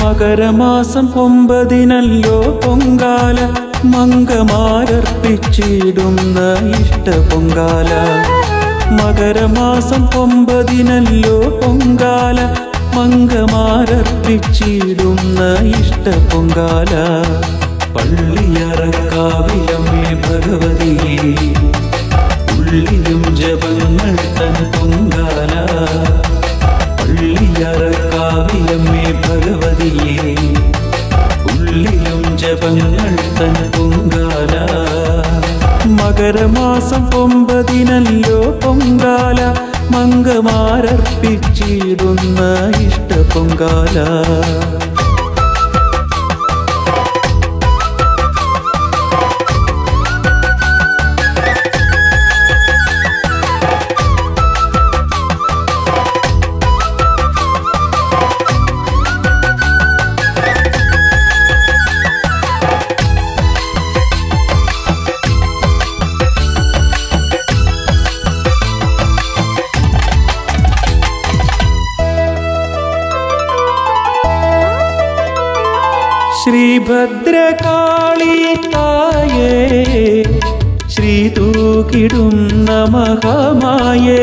മകരമാസം ഒമ്പതിനല്ലോ പൊങ്കാല മങ്കമാരർപ്പിച്ചിടുന്ന ഇഷ്ട പൊങ്കാല മകരമാസം ഒമ്പതിനല്ലോ പൊങ്കാല മങ്കമാരർപ്പിച്ചിടുന്ന ഇഷ്ട പൊങ്കാല പള്ളിയറക്കാവിലമ്മേ ഭഗവതിയെ ഉള്ളിലും ജപങ്ങൾ തൻ പൊങ്കാല പള്ളിയറക്കാവിലമ്മേ ഭഗവതിയെ ഉള്ളിലും ജപങ്ങൾ തൻ പൊങ്കാല മകരമാസം ഒമ്പതിനല്ലോ പൊങ്കാല മങ്കമാരർപ്പിച്ചിടുന്ന ഇഷ്ട പൊങ്കാല ശ്രീഭദ്രകാളി തായേ ശ്രീ തൂക്കിടുന്ന മഹാമായേ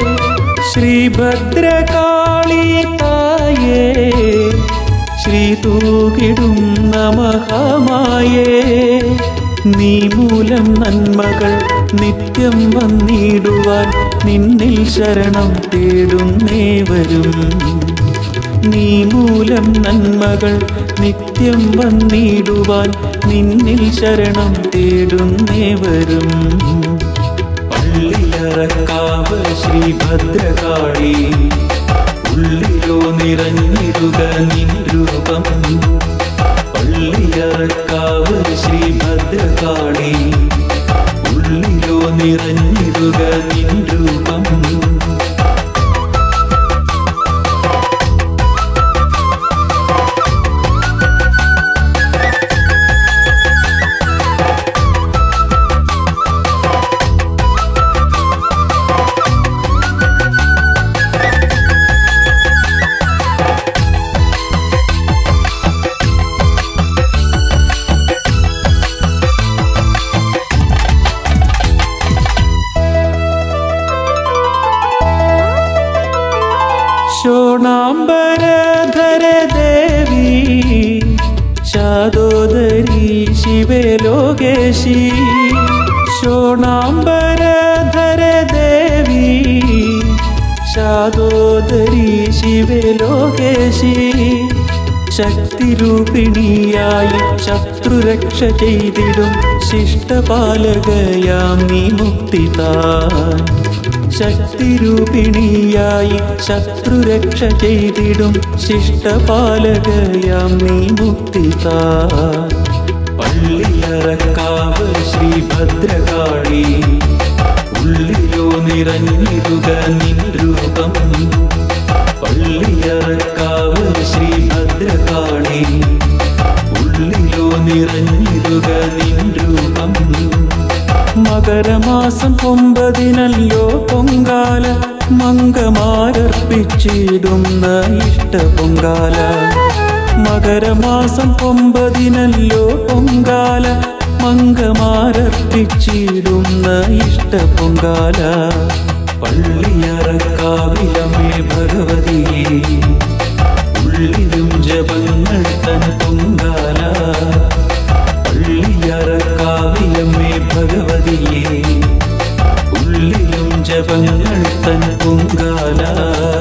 ശ്രീഭദ്രകാളി തായേ ശ്രീ തൂക്കിടുന്ന മഹാമായേ നീ മൂലം നന്മകൾ നിത്യം വന്നിടുവാൻ നിന്നിൽ ശരണം തേടുന്നേവരും നീ മൂലം നന്മകൾ നിത്യം വന്നിടുവാൻ നിന്നിൽ ശരണം തേടുന്നേവരും പള്ളിയറക്കാവ് ശ്രീഭദ്രകാളി ഉള്ളിലോ നിറഞ്ഞിടുക നിൻ രൂപം പള്ളിയറക്കാവ് ശ്രീഭദ്രകാളി ഉള്ളിലോ നിറഞ്ഞിടുക നിൻ രൂപം ശോണാംബരധര ദേവി ശാദോദരി ശിവേ ലോകേശി ശോണാംബരധര ദേവി ശാദോദരി ശിവേ ലോകേശി ശക്തിരൂപിണിയായി ശത്രുരക്ഷ ചെയ്തിടും ശിഷ്ടപാലകയാം നീ മുക്തിതാൻ ശക്തിരൂപിണിയായി ശത്രുരക്ഷ ചെയ്തിടും ശിഷ്ടപാലകയാം നീ മുക്തിതാൻ പള്ളിയറക്കാവ് ശ്രീഭദ്രകാളി ഉള്ളിലോ നിറഞ്ഞിടുക നിൻ രൂപം പള്ളിയറക്കാവ് ശ്രീഭദ്രകാളി ഉള്ളിലോ നിറഞ്ഞിടുക നിൻ രൂപം മകരമാസം ഒമ്പതിനല്ലോ പൊങ്കാല മങ്കമാരർപ്പിച്ചിടുന്ന ഇഷ്ട പൊങ്കാല മകരമാസം ഒമ്പതിനല്ലോ പൊങ്കാല മങ്കമാരർപ്പിച്ചിടുന്ന ഇഷ്ട പൊങ്കാല പള്ളിയറക്കാവിലമേ ഭഗവതിയെ ഉള്ളിലും ജപങ്ങൾ തൻ പൊങ്കാല പള്ളിയറക്കാവിലമ്മേ ഭഗവതിയെ ഉള്ളിലും ജപങ്ങൾ തൻ പൊങ്കാല